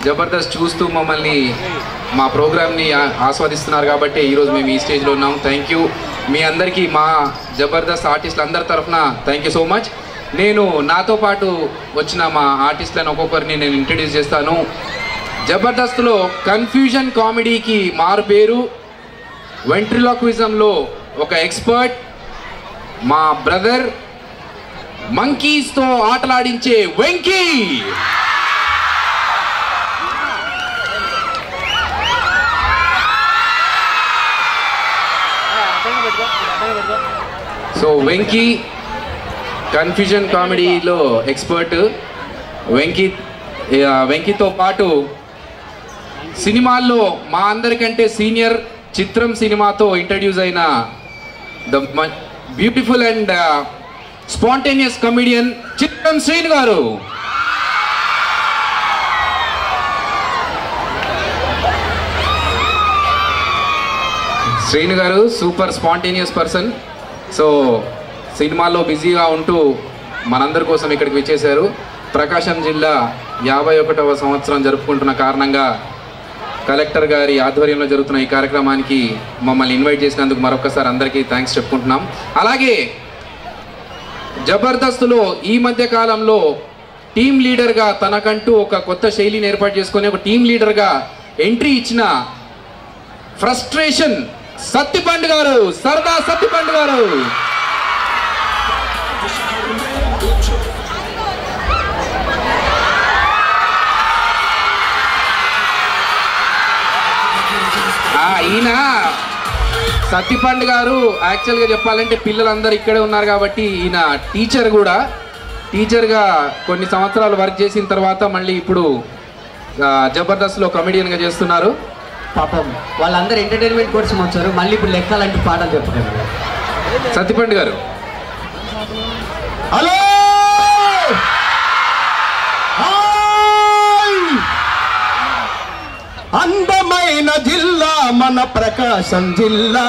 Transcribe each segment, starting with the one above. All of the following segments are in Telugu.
జబర్దస్త్ చూస్తూ మమ్మల్ని మా ప్రోగ్రామ్ని ఆ- ఆస్వాదిస్తున్నారు కాబట్టి ఈరోజు మేము ఈ స్టేజ్లో ఉన్నాం థ్యాంక్ యూ మీ అందరికీ మా జబర్దస్త్ ఆర్టిస్టులు అందరి తరఫున థ్యాంక్ యూ సో మచ్ నేను నాతో పాటు వచ్చిన మా ఆర్టిస్టులను ఒక్కొక్కరిని నేను ఇంట్రడ్యూస్ చేస్తాను జబర్దస్త్లో కన్ఫ్యూజన్ కామెడీకి మారు పేరు వెంట్రిలాక్విజంలో ఒక ఎక్స్పర్ట్ మా బ్రదర్ మంకీస్తో ఆటలాడించే వెంకీ సో వెంకీ కన్ఫ్యూజన్ కామెడీలో ఎక్స్పర్ట్ వెంకీ ఆ, వెంకీతో పాటు సినిమాల్లో మా అందరికంటే సీనియర్ చిత్రం సినిమాతో ఇంట్రడ్యూస్ అయిన the beautiful and spontaneous comedian Chitram Srinu గారు శ్రీను గారు సూపర్ స్పాంటేనియస్ పర్సన్ సో సినిమాల్లో బిజీగా ఉంటూ మనందరి కోసం ఇక్కడికి వచ్చేసారు ప్రకాశం జిల్లా యాభై ఒకటవ సంవత్సరం జరుపుకుంటున్న కారణంగా కలెక్టర్ గారి ఆధ్వర్యంలో జరుగుతున్న ఈ కార్యక్రమానికి మమ్మల్ని ఇన్వైట్ చేసినందుకు మరొకసారి అందరికీ థ్యాంక్స్ చెప్పుకుంటున్నాం అలాగే జబర్దస్త్లో ఈ మధ్య కాలంలో టీం లీడర్గా తనకంటూ ఒక కొత్త శైలిని ఏర్పాటు చేసుకొని ఒక టీం లీడర్గా ఎంట్రీ ఇచ్చిన ఫ్రస్ట్రేషన్ సత్తిపండు గారు సరదా సత్తిపండు గారు ఆ, ఈయన సత్తిపండు గారు యాక్చువల్గా చెప్పాలంటే పిల్లలందరూ ఇక్కడే ఉన్నారు కాబట్టి ఈయన టీచర్ కూడా టీచర్గా కొన్ని సంవత్సరాలు వర్క్ చేసిన తర్వాత మళ్ళీ ఇప్పుడు ఆ, జబర్దస్త్లో కమెడియన్గా చేస్తున్నారు పాపం వాళ్ళందరూ ఎంటర్టైన్మెంట్ కోసం వచ్చారు మళ్ళీ ఇప్పుడు లెక్కాలంటే పాటలు చెప్పకండి సత్తిపండు గారు హలో హాయ్! అందమైన జిల్లా మన ప్రకాశం జిల్లా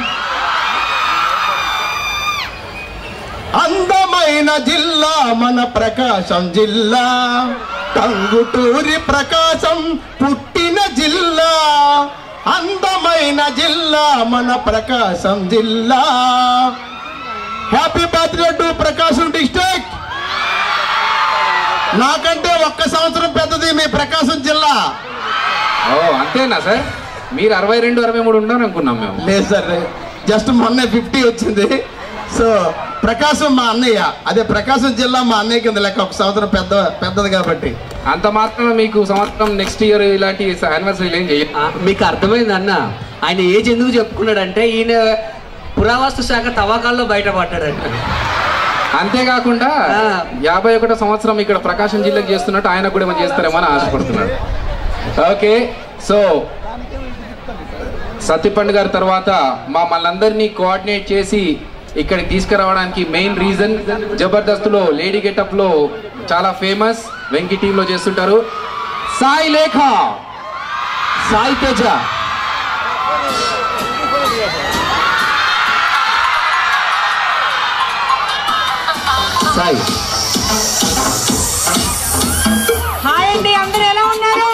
అందమైన జిల్లా మన ప్రకాశం జిల్లా టంగుటూరి ప్రకాశం పుట్టిన జిల్లా అందమైన జిల్లా మన ప్రకాశం జిల్లా happy birthday to Prakasam district నాకంటే ఒక్క సంవత్సరం పెద్దది మీ ప్రకాశం జిల్లా ఓ అంతేనా సార్ మీరు అరవై రెండు అరవై మూడు ఉన్నారు అనుకున్నాం మేము లేదు సార్ జస్ట్ మొన్నే ఫిఫ్టీ వచ్చింది సో ప్రకాశం మా అన్నయ్య అదే ప్రకాశం జిల్లా మా అన్నయ్య కింద లెక్క ఒక సంవత్సరం పెద్ద పెద్దది కాబట్టి అంత మాత్రం మీకు సంవత్సరం నెక్స్ట్ ఇయర్ ఇలాంటి యానివర్సరీలు ఏం చేయాలి ఆ, మీకు అర్థమైంది అన్న ఆయన ఏజ్ ఎందుకు చెప్పుకున్నాడంటే ఈయన పురావస్తు శాఖ తవ్వకాల్లో బయటపడ్డాడంట అంతేకాకుండా ఆ. యాభై ఒకటో సంవత్సరం ఇక్కడ ప్రకాశం జిల్లాకు చేస్తున్నట్టు ఆయన కూడా ఏమైనా చేస్తారేమో అని ఆశపడుతున్నాడు ఓకే సో సత్యపండు గారి తర్వాత మమ్మల్ని అందరినీ కోఆర్డినేట్ చేసి ఇక్కడికి తీసుకురావడానికి మెయిన్ రీజన్ జబర్దస్త్లో లేడీ గెటప్లో చాలా ఫేమస్ వెంకీ టీంలో చేస్తుంటారు సాయి లేఖ సాయి తేజ సాయి హాయ్ అండి అందరూ ఎలా ఉన్నారు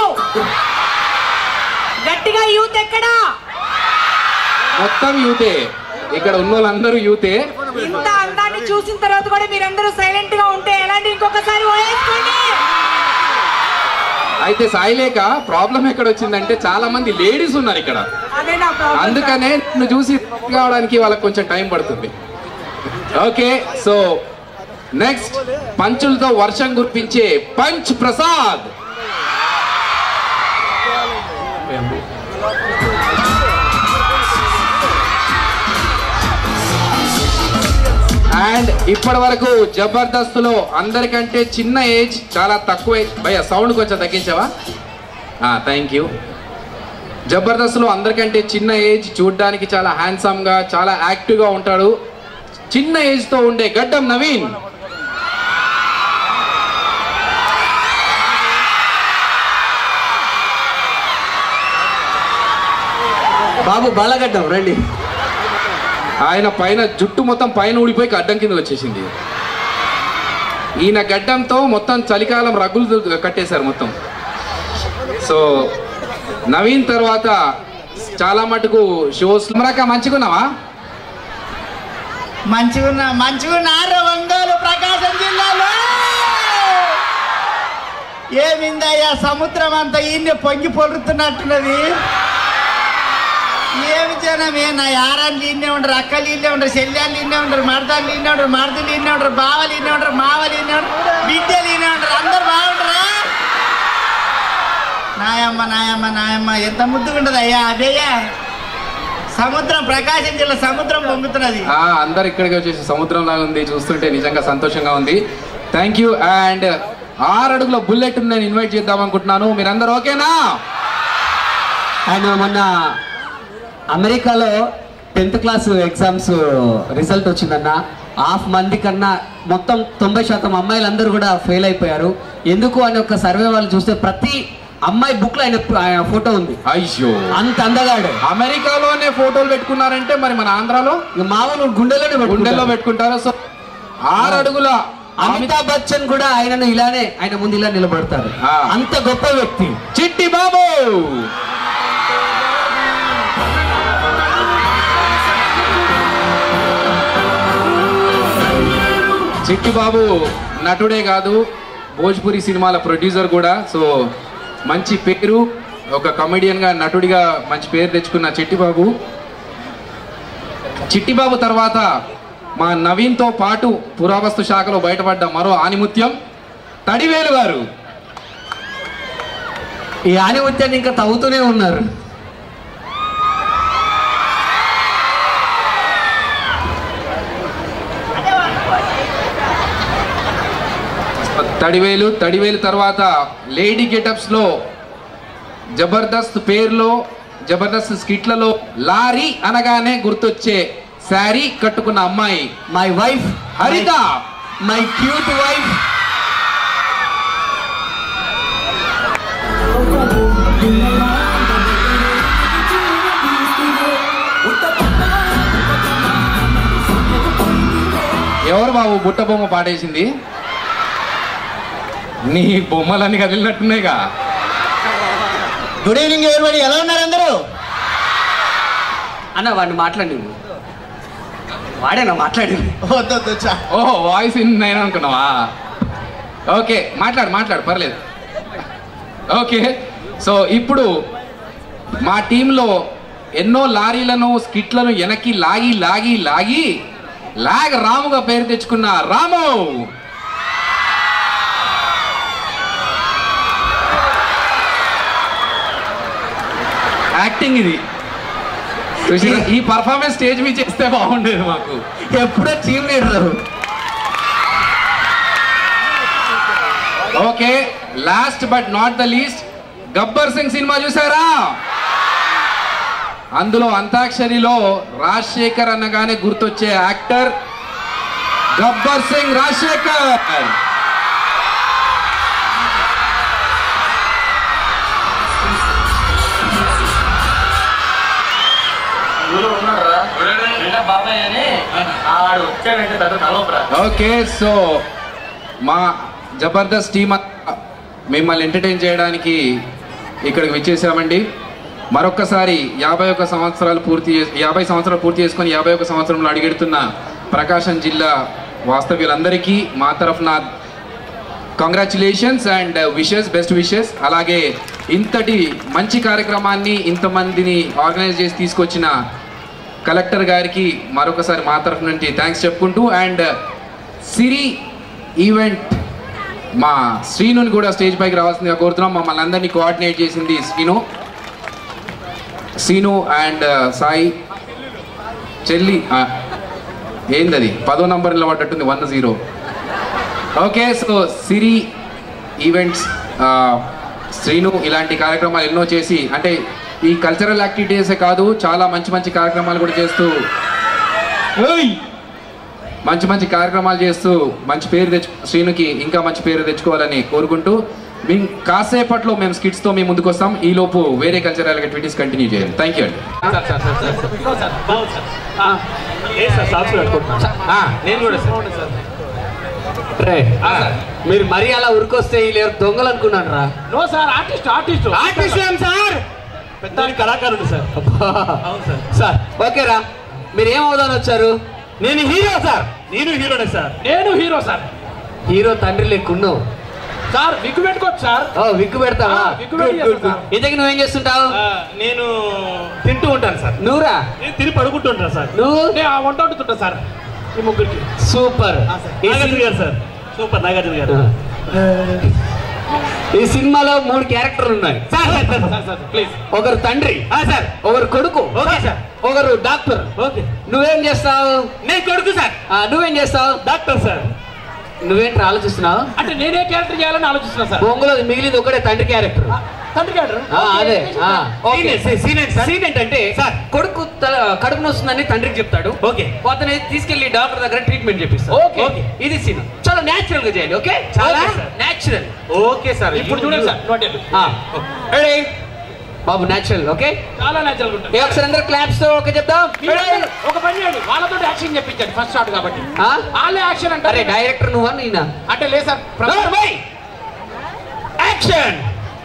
గట్టిగా యూత్ ఎక్కడా మొత్తం యూతే ఇక్కడ ఉన్న వాళ్ళందరూ యూతే ఇంత అందాన్ని చూసిన తర్వాత కూడా మీరందరూ సైలెంట్ గా ఉంటే ఎలాంటి ఇంకొకసారి ఓయేసుకోండి అయితే సాయిలేక ప్రాబ్లం ఎక్కడ వచ్చిందంటే చాలా మంది లేడీస్ ఉన్నారు ఇక్కడ అదే నా ప్రాబ్లం అందుకనే నువ్వు చూసి కావడానికి వాళ్ళకి కొంచెం టైం పడుతుంది ఓకే సో నెక్స్ట్ పంచులతో వర్షం కురిపించే పంచ్ ప్రసాద్ అండ్ ఇప్పటి వరకు జబర్దస్త్ లో అందరికంటే చిన్న ఏజ్ చాలా తక్కువ భయ సౌండ్ కొంచెం తగ్గించావా థ్యాంక్ యూ జబర్దస్త్లో అందరికంటే చిన్న ఏజ్ చూడడానికి చాలా హ్యాండ్సమ్ గా చాలా యాక్టివ్ గా ఉంటాడు చిన్న ఏజ్ తో ఉండే గడ్డం నవీన్ బాబు బాలగడ్డం రండి ఆయన పైన జుట్టు మొత్తం పైన ఊడిపోయి గడ్డం కింద వచ్చేసింది ఈయన గడ్డంతో మొత్తం చలికాలం రగ్గులు కట్టేశారు మొత్తం సో నవీన్ తర్వాత చాలా మటుకు షోస్ మరక మంచిగున్నావా మంచిగున్న మంచిగున్నారు ఒంగోలు ప్రకాశం జిల్లాలో ఏమిందయ్యా సముద్రం అంతా ఈయన్ని పొంగి పొరుతున్నట్టున్నది ఏమి జనం ఏ నా యారాలు ఈయనే ఉండరు అక్కలు ఈయనే ఉండరు చెల్లెళ్ళు ఈయనే ఉండరు మడతాలు ఈయనే ఉండరు మడతలు ఈయనే ఉండరు బావలు ఈయనే ఉండరు మావలు ఈయనే ఉండరు బిడ్డలు ఈయనే ఉండరు అందరు బాగుంటారా నాయమ్మ నాయమ్మ నాయమ్మ ఎంత ముద్దుగా ఉండదు అయ్యా అదేయ్యా సముద్రం ప్రకాశం జిల్లా సముద్రం పొంగుతున్నది ఆ, అందరు ఇక్కడికి వచ్చేసి సముద్రం లాగా ఉంది చూస్తుంటే నిజంగా సంతోషంగా ఉంది థ్యాంక్ యూ అండ్ ఆరు అడుగుల బుల్లెట్ నేను ఇన్వైట్ చేద్దాం అనుకుంటున్నాను మీరందరూ ఓకేనా ఆయన మొన్న అమెరికాలో టెన్త్ క్లాస్ ఎగ్జామ్స్ రిజల్ట్ వచ్చిందన్న హాఫ్ మంది కన్నా మొత్తం తొంభై శాతం అమ్మాయిలందరూ కూడా ఫెయిల్ అయిపోయారు ఎందుకు అని ఒక సర్వే వాళ్ళు చూస్తే ప్రతి అమ్మాయి బుక్ లో ఆయన ఆయన ఫోటో ఉంది అయ్యో అంత అందగాడు అమెరికాలోనే ఫోటోలు పెట్టుకున్నారంటే మరి మన ఆంధ్రాలో ఇక మామూలు గుండెలోనే గుండెల్లో పెట్టుకుంటారు. పెట్టుకుంటారు సో ఆరు అడుగుల అమితాబ్ బచ్చన్ కూడా ఆయనను ఇలానే ఆయన ముందు ఇలా నిలబడతారు ఆ. అంత గొప్ప వ్యక్తి చిట్టి బాబు చిట్టి బాబు నటుడే కాదు భోజ్పురి సినిమాల ప్రొడ్యూసర్ కూడా సో మంచి పేరు ఒక కమెడియన్ గా నటుడిగా మంచి పేరు తెచ్చుకున్న చిట్టి బాబు చిట్టి బాబు తర్వాత మా నవీన్తో పాటు పురావస్తు శాఖలో బయటపడ్డ మరో ఆనిముత్యం తడివేలు గారు ఈ ఆనిముత్యాన్ని ఇంకా తవ్వుతూనే ఉన్నారు తడివేలు తడివేలు తర్వాత లేడీ గెటప్స్ లో జబర్దస్త్ పేరులో జబర్దస్త్ స్కిట్లలో లారీ అనగానే గుర్తొచ్చే శారీ కట్టుకున్న అమ్మాయి my wife Haritha my cute wife ఎవరు బాబు బుట్ట బొమ్మ పాడేసింది నీ బొమ్మలన్నీ కదిలినట్టున్నాయిగా గుడ్ ఈవినింగ్ ఎవరిబడి ఎలా ఉన్నారు అందరూ అన్న వాడిని మాట్లాడి వాడేనా మాట్లాడింది వద్దొద్దు చా ఓహో వాయిస్ ఇన్ నేను అనుకున్నావా ఓకే మాట్లాడు మాట్లాడు పర్లేదు ఓకే సో ఇప్పుడు మా టీంలో ఎన్నో లారీలను స్కిట్లను వెనక్కి లాగి లాగి లాగి లాగ్ రాముగా పేరు తెచ్చుకున్న రాము యాక్టింగ్ ఇది చూసిరా? ఈ పర్ఫార్మెన్స్ స్టేజ్ మీద చేస్తే బాగుండేది మాకు ఎప్పుడో team leader okay last but not the least Gabbar Singh సినిమా చూసారా అందులో అంతాక్షరిలో రాజశేఖర్ అనగానే గుర్తొచ్చే actor Gabbar Singh Rajasekhar okay so మా జబర్దస్త్ టీమ్ అంతా మిమ్మల్ని ఎంటర్టైన్ చేయడానికి ఇక్కడికి విచ్చేసామండి మరొక్కసారి యాభై ఒక్క సంవత్సరాలు పూర్తి చేసి యాభై సంవత్సరాలు పూర్తి చేసుకొని యాభై ఒక్క సంవత్సరంలో అడిగెడుతున్న ప్రకాశం జిల్లా వాస్తవ్యులందరికీ మా తరఫున congratulations and wishes best wishes అలాగే ఇంతటి మంచి కార్యక్రమాన్ని ఇంతమందిని ఆర్గనైజ్ చేసి తీసుకొచ్చిన కలెక్టర్ గారికి మరొకసారి మా తరఫు నుంచి థ్యాంక్స్ చెప్పుకుంటూ అండ్ సిరి ఈవెంట్ మా శ్రీనుని కూడా స్టేజ్ పైకి రావాల్సిందిగా కోరుతున్నాం మమ్మల్ని అందరినీ కోఆర్డినేట్ చేసింది శ్రీను శ్రీను అండ్ సాయి చెల్లి ఆ, ఏందది పదో నంబర్ నిలబడ్డట్టుంది one zero okay so Siri events ఆ, శ్రీను ఇలాంటి కార్యక్రమాలు ఎన్నో చేసి అంటే ఈ కల్చరల్ యాక్టివిటీసే కాదు చాలా మంచి మంచి కార్యక్రమాలు కూడా చేస్తూ ఏయ్! మంచి మంచి కార్యక్రమాలు చేస్తూ మంచి పేరు తెచ్చు శ్రీనుకి ఇంకా మంచి పేరు తెచ్చుకోవాలని కోరుకుంటూ మేము కాసేపట్లో మేము స్కిట్స్తో మేము ముందుకు వస్తాం ఈ లోపు వేరే కల్చరల్ యాక్టివిటీస్ కంటిన్యూ చేయాలి థ్యాంక్ యూ అండి ఏ సార్ సాక్షి పెట్టుకుంటున్నా ఆ, నేను కూడా సార్ రే మీరు మరీ అలా ఉరికొస్తే వీళ్ళు దొంగలు అనుకున్నాను రా no sir artist artist artist ఏం సార్ పెద్ద కళాకారుడు సార్ అవును సార్ సార్ ఓకేరా మీరు ఏం అవుదాని వచ్చారు నేను హీరో సార్ నేను హీరోనే సార్ నేను హీరో సార్ హీరో తండ్రి లెక్కున్నావు సార్ విగ్గు పెట్టుకోవచ్చు సార్ ఓ విగ్గు పెడతావా ఆ, విగ్గు పెట్టి చేస్తా. ఇంతకి నువ్వేం చేస్తుంటావు ఆ, నేను తింటూ ఉంటాను సార్ నువ్వురా నేను తిని పడుకుంటుంటాను సార్ నువ్వు నేను ఆ వంట వండుతుంటా సార్ ఈ ముగ్గురికి సూపర్ ఈ నాగార్జున సినిమా- గారు సార్ సూపర్ నాగార్జున గారు ఈ సినిమాలో మూడు క్యారెక్టర్లు ఉన్నాయి sir sir sir sir sir please ఒకరు తండ్రి సార్ ఒకరు కొడుకు ఓకే సార్ ఒకరు డాక్టర్ ఓకే నువ్వేం చేస్తావు నేను కొడుకు సార్ ఆ, నువ్వేం చేస్తావు డాక్టర్ సార్ నువ్వేంటి ఆలోచిస్తున్నావు అంటే నేనే క్యారెక్టర్ చేయాలని ఆలోచిస్తున్నా సార్ బొంగులో మిగిలింది ఒకటే తండ్రి క్యారెక్టర్ తండ్రి క్యారెక్టర్ ఆ, అదే ఆ, ఓకే. సీన్ ఏంటి? సీన్ ఏంటి సార్? సీన్ ఏంటంటే సార్. కొడుకు తల- కడుపు నొస్తుందని తండ్రికి చెప్తాడు ఓకే. అతను తీసుకెళ్లి డాక్టర్ దగ్గర ట్రీట్మెంట్ చేపిస్తాడు ఓకే. ఓకే ఇది సీన్ చాలా నేచురల్ గా చేయాలి ఓకే చాలా okay, sir. Natural okay sir ఇప్పుడు చూడండి సార్ నోట్ రెడీ బాబు నేచురల్ ఓకే చాలా నేచురల్ ఉంటుంది ఏ ఒకసారి అందరు క్లాప్స్ తో ఓకే చెప్దాం మీరందరూ ఒక పని చేయండి వాళ్ళతో యాక్షన్ చెప్పించండి ఫస్ట్ షాట్ కాబట్టి ఆ? వాళ్ళే యాక్షన్ అరే అంటారే డైరెక్టర్ నువ్వా నేనా అంటే లేదు సార్ యాక్షన్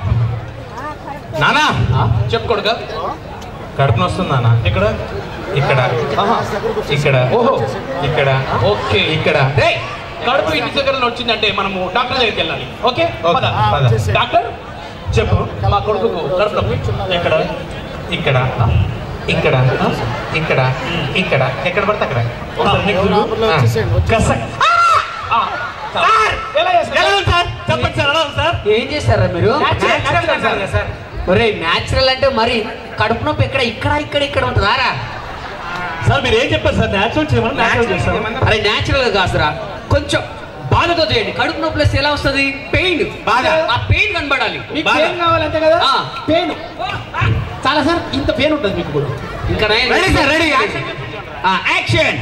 నానా చెప్పుకోడుగా కడుపు నొస్తుంది నాన్న ఇక్కడ ఇక్కడ ఇక్కడ ఓహో ఇక్కడ ఓకే ఇక్కడ రేయ్, కడుపు ఇంటి దగ్గర వచ్చిందంటే మనము డాక్టర్ దగ్గరికి వెళ్ళాలి ఓకే ఓకే, పద. పద. డాక్టర్ చెప్పు మా కొడుకుకు కడుపు నొప్పి ఎక్కడ ఇక్కడ ఇక్కడ ఇక్కడ ఇక్కడ ఎక్కడ పడితే అక్కడ ఒకసారి నీకు చూడు. ఆ. కసక్. ఆ, సార్, ఎలా చేస్తారు? ఎలా ఉంది సార్ చెప్పండి సార్ ఎలా ఉంది సార్ ఏం చేస్తారా మీరు Natural, natural సార్. సార్ ఒరే న్యాచురల్ అంటే మరి కడుపు నొప్పి ఇక్కడ ఇక్కడ ఇక్కడ ఇక్కడ ఉంటుందారా సార్ మీరు ఏం చెప్పారు సార్ న్యాచురల్ చేయమని న్యాచురల్ చేస్తాను అరే న్యాచురల్ గా కాదురా కొంచెం బాధతో చేయండి కడుపు నొప్పి వస్తే ఎలా వస్తుంది పెయిన్ బాధ. ఆ పెయిన్ కనబడాలి మీకు పెయిన్ కావాలంతే కదా ఆ. పెయిన్ చాలా సార్ ఇంత పెయిన్ ఉంటుంది మీకు కూడా ఇంకా నయం రెడీ సార్ రెడీ యాక్షన్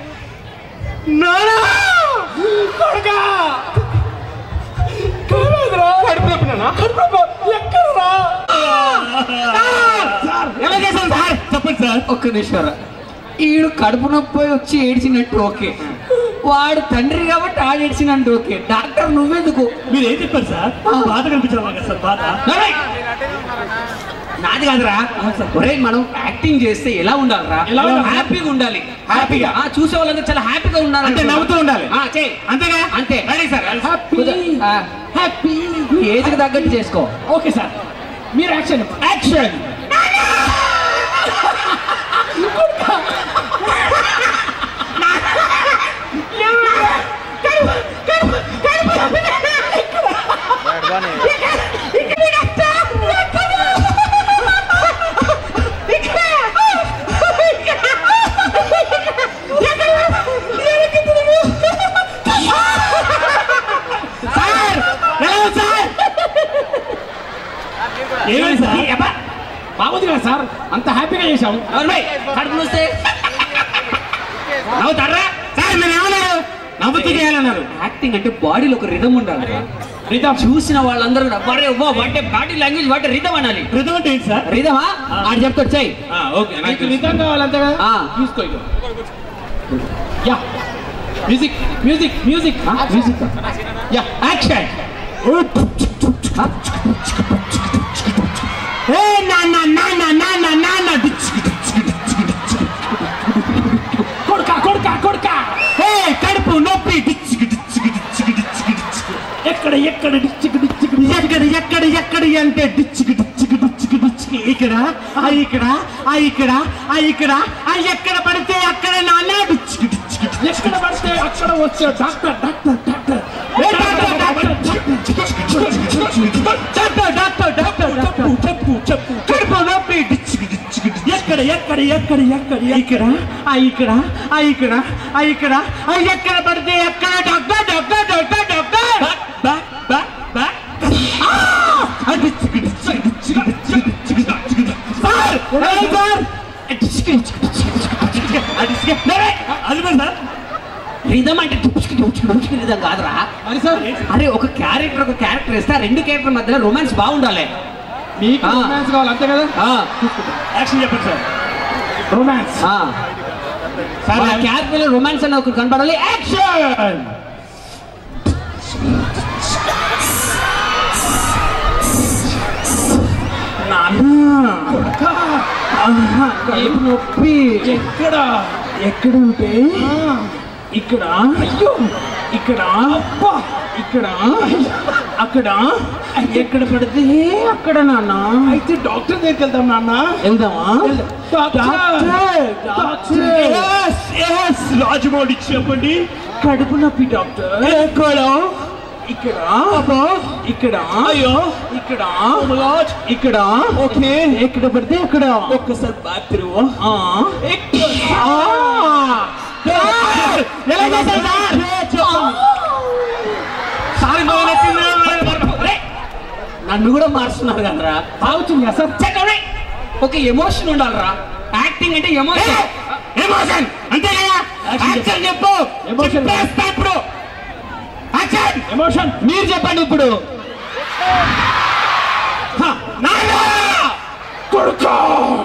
కొడుకా కడుపు నొప్పి నాన్న? కడుపు నొప్పి ఎక్కడరా సార్ ఎలా చేశాను సార్ చెప్పండి సార్ ఒక్క నిమిషం ఈడు కడుపు నొప్పి వచ్చి ఏడ్చినట్టు ఓకే వాడు తండ్రి కాబట్టి ఆడు ఏడ్చినట్టు ఓకే డాక్టర్ నువ్వెందుకు మీరు ఏం చెప్పారు సార్ బాధ కనిపించడం కదా సార్ బాధ నాది కాదురా ఒరే మనం యాక్టింగ్ చేస్తే ఎలా ఉండాలిరా ఎలా ఉండాలి? హ్యాపీగా ఉండాలి హ్యాపీగా? ఆ, చూసే వాళ్ళందరూ చాలా హ్యాపీగా ఉండాలి అంటే నవ్వుతూ ఉండాలి. ఆ, చేయి అంతేగా అంతే రెడీ సార్ కుద- ఆ, హ్యాపీ ఏజ్ కి తగ్గట్టు చేసుకో ఓకే సార్ మీరు యాక్షన్ యాక్షన్ ఏమైంది సార్ అబ్బా, బాగుంది కదా సార్ అంత హ్యాపీగా చేశాం కడుపు నొస్తే నవ్వుతారా సార్ మీరు ఏమన్నారు నవ్వుతూ చేయాలన్నారు యాక్టింగ్ అంటే బాడీలో ఒక రిధం ఉండాలి రిధం చూసిన వాళ్ళందరూ కూడా బరే oh what a body language what a rhythm అనాలి రిధం అంటే ఏంటి సార్ రిధమా ఆడు చెప్తాడు చెయ్యి ఓకే నాకు రిధం కావాలంతే కదా ఆ. తీసుకో ఇక yeah music music music music yeah action ఏ నాన్న నాన్న నాన్న నాన్న కొడుక కొడుక కొడుక ఏ కడుపు నొప్పి ఎక్కడ ఎక్కడ డిచ్చికి డిచ్చికి ఎక్కడ ఎక్కడ ఎక్కడ అంటే డిచ్చికి డిచ్చికి డిచ్చికి డిచ్చికి ఇక్కడ ఆ ఇక్కడ ఆ ఇక్కడ ఆ ఇక్కడ ఆ ఎక్కడ పడితే అక్కడ నాన్న డిచ్చికి డిచ్చికి ఎక్కడ పడితే అక్కడ వచ్చే డాక్టర్ డాక్టర్ డాక్టర్ ఏ doctor doctor doctor doctor doctor చెప్పు చెప్పు చెప్పు కడుపు నొప్పి డిచ్చికి డిచ్చికి ఎక్కడ ఎక్కడ ఎక్కడ ఎక్కడ ఇక్కడ ఆ ఇక్కడ ఆ ఇక్కడ ఆ ఇక్కడ ఆ ఎక్కడ పడితే ఎక్కడ డాక్టర్ డాక్టర్ డాక్టర్ డాక్టర్ బా బా బా అది చికి చికి చికి చికి చికి చికి సార్ ఏయ్ సార్ చికి చికి చికి అది చికి అది సార్ రిధం అంటే టుప్చుకి టుప్చుకి టుప్చుకి రిధం కాదురా అది సార్ అరే ఒక క్యారెక్టర్ ఒక క్యారెక్టర్ ఇస్తే ఆ రెండు క్యారెక్టర్ మధ్యలో రొమాన్స్ బాగుండాలి మీకు ఆ. రొమాన్స్ కావాలి అంతే కదా ఆ, యాక్షన్ చెప్పండి సార్ రొమాన్స్ ఆ. సార్ మన క్యారెక్టర్ రొమాన్స్ అని ఒకటి కనపడాలి యాక్షన్ యాక్షన్ ఆహా, కడుపు నొప్పి ఎక్కడ ఎక్కడ ఉంటే ఇక్కడ అయ్యో ఇక్కడ ఇక్కడ అక్కడ ఎక్కడ పడితే అక్కడ నాన్న అయితే డాక్టర్ దగ్గరికి వెళ్దాం నాన్న వెళ్దామా రాజమౌళి చెప్పండి కడుపు నొప్పి డాక్టర్ ఎక్కడ ఇక్కడ ఇక్కడ అయ్యో ఇక్కడ ఇక్కడ ఓకే ఎక్కడ పడితే అక్కడ ఒక్కసారి బ్యాక్ తిరుగు ఎలా చేశారు సార్ నన్ను కూడా మారుస్తున్నారు కదరా తాగుతుంది సార్ చెప్పండి ఒక ఎమోషన్ ఉండాలిరా యాక్టింగ్ అంటే ఎమోషన్ ఎమోషన్ అంతే కదా యాక్షన్ చెప్పు చెప్పేస్తా ఇప్పుడు యాక్షన్ ఎమోషన్ మీరు చెప్పండి ఇప్పుడు హ, నాన్న! కొడుకు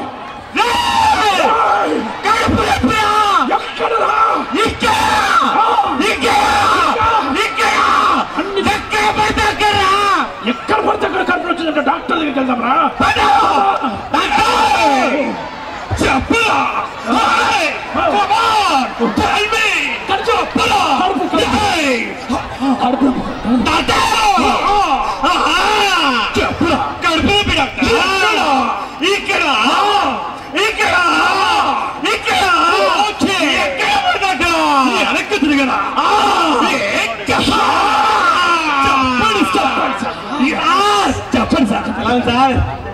రేయ్! కడుపు నొప్పిరా! ఎక్కడరా? ఇక్కడ! ఇక్కడ! ఇక్కడ! ఎక్కడ పడితే అక్కడరా! ఎక్కడ పడితే అక్కడ కడుపు వచ్చిందంటే డాక్టర్ దగ్గరికి వెళ్దాం రా పడు! డాక్టర్! చెప్పురా! రేయ్! Come on! Tell me! చెప్పురా! రేయ్! డాక్టర్! ఆహా! చెప్పురా! కడుపు నొప్పి డాక్టర్! ఇక్కడ ఇక్కడ ఇక్కడ ఎక్కడ పడ్డాక వెనక్కి తిరగరా చెప్పండి సార్ చెప్పండి సార్ సార్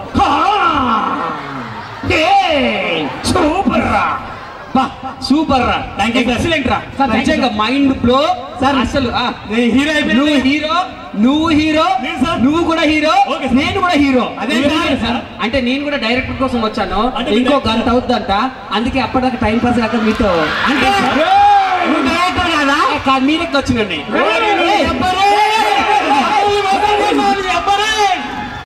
సూపర్ రా సూపర్ రా థ్యాంక్ యూ ఎక్సలెంట్ రా నిజంగా మైండ్ బ్లో సార్ అసలు ఆ, హీరో నువ్వు హీరో నువ్వు హీరో నువ్వు కూడా హీరో నేను కూడా హీరో అదే సార్ అంటే నేను కూడా డైరెక్టర్ కోసం వచ్చాను ఇంకో గంట అవుద్దంట అందుకే అప్పటిదాకా టైం పాస్ కాక మీతో అంటే నువ్వు డైరెక్టర్ కాదా కాదు మీరెక్కి వచ్చినండి